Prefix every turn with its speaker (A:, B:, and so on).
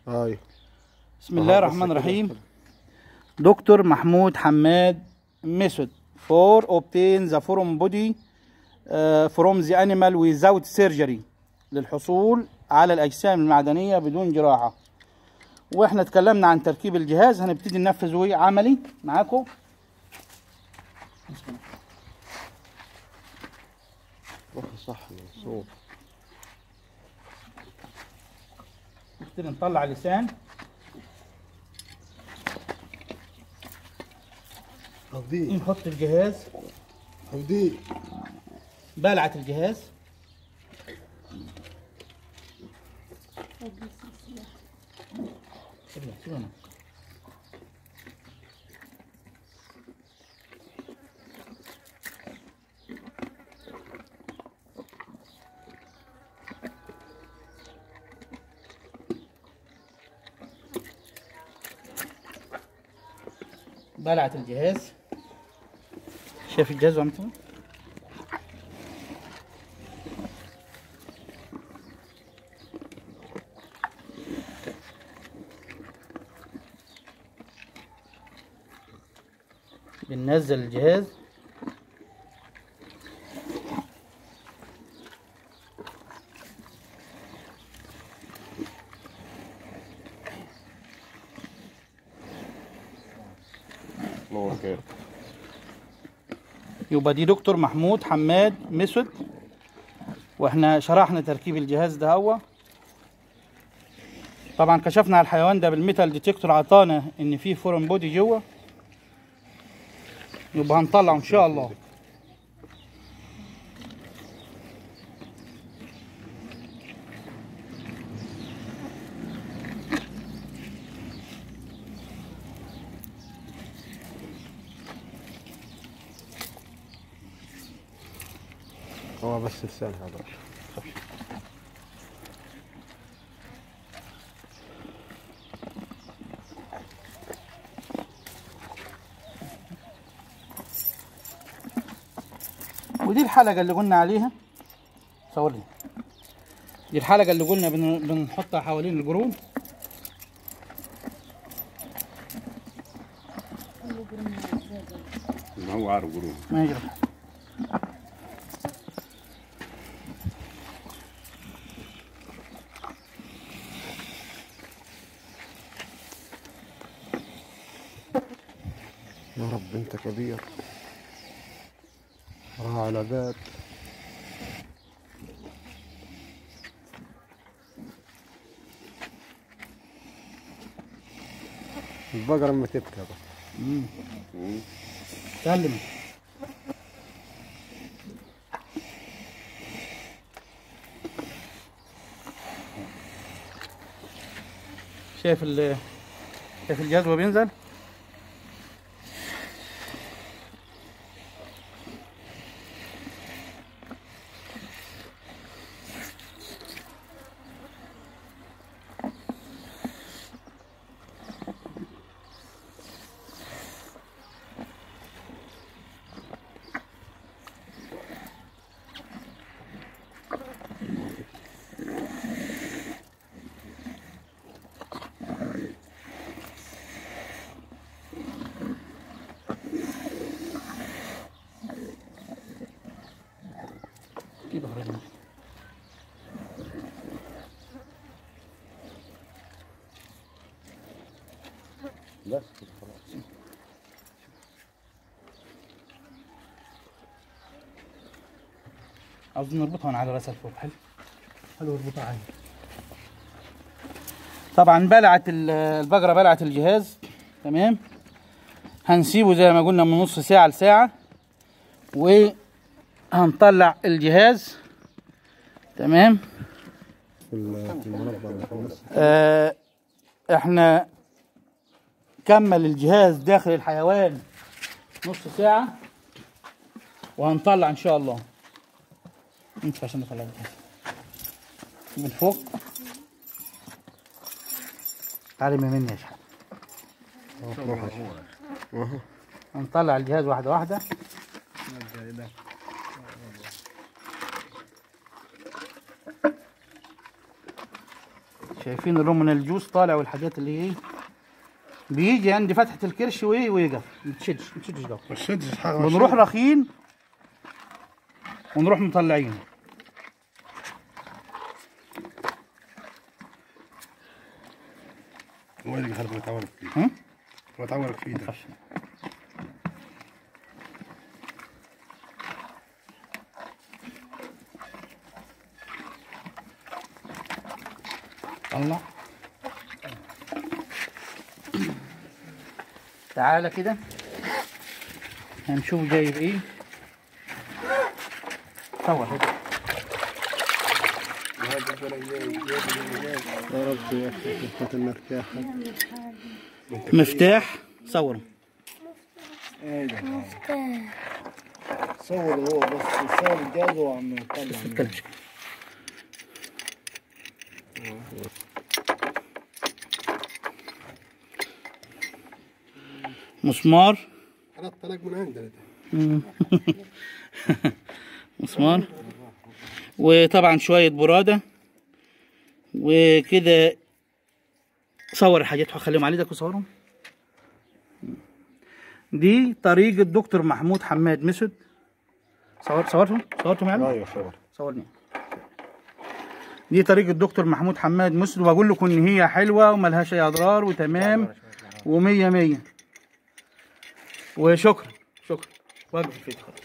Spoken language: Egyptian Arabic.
A: هاي
B: بسم الله الرحمن الرحيم دكتور محمود حماد method for obtain the foreign body uh, from the animal without surgery للحصول على الأجسام المعدنية بدون جراحة واحنا اتكلمنا عن تركيب الجهاز هنبتدي ننفذه عملي معاكم
A: روح صح صوت
B: نبتدي نطلع اللسان
A: هودي
B: نحط الجهاز
A: هودي
B: بلعة الجهاز سيبنا سيبنا بلعة الجهاز شايف الجهاز وعمته بننزل الجهاز
A: الله خير
B: يبقى دي دكتور محمود حماد مسود واحنا شرحنا تركيب الجهاز ده هو طبعا كشفنا على الحيوان ده بالميتال ديتكتور عطانا ان فيه فورن بودي جوه يبقى هنطلعه ان شاء الله
A: هو بس لسان هذا
B: ودي الحلقه اللي قلنا عليها صور لي دي الحلقه اللي قلنا بن- بنحطها حوالين الجروب
A: ما هو عارف قرون
B: ما يجرى
A: يا رب انت كبير راعي العباد البقرة لما تبكي بس
B: سلم شايف ال شايف الجهاز وهو بينزل كده خرجنا
A: بس كده خلاص
B: عاوزين نربطها من على راس الفوق حلو حلو اربطها عادي طبعا بلعت ال- البقرة بلعت الجهاز تمام هنسيبه زي ما قلنا من نص ساعة لساعة وهنطلع الجهاز تمام
A: في ال- في المربع اللي في النص
B: آه احنا كمل الجهاز داخل الحيوان نص ساعة وهنطلع ان شاء الله انت عشان نطلع الجهاز من فوق تعالي من مني يا شحات
A: روح أها.
B: هنطلع الجهاز واحدة واحدة شايفين الرومنال جوس طالع والحاجات اللي ايه بيجي عند فتحة الكرش وايه ويقف ما تشدش ما تشدش ده
C: ما تشدش حاجه
B: بنروح راخين ونروح مطلعين
C: هو اللي خلق متعورك فيه
B: هم؟
C: متعورك فيه ده
B: طلع تعالى كده هنشوف جايب ايه صور هنا.
A: يا رب يا اخي كنت المرتاح
B: مفتاح صوره
D: صور هو بس صور الجهاز وعم يطلع
B: تتكلمش مسمار
C: حرقت لك من عندنا ده
B: مسمار وطبعا شوية برادة وكده صور الحاجات خليهم على ايدك وصورهم دي طريقة دكتور محمود حماد مسد صور صورتهم صورتهم يعني
A: ايوه صور
B: صورني دي طريقة دكتور محمود حماد مسد وبقول لكم ان هي حلوة وملهاش اي اضرار وتمام ومية مية وشكرا شكرا واقف الفيديو خلاص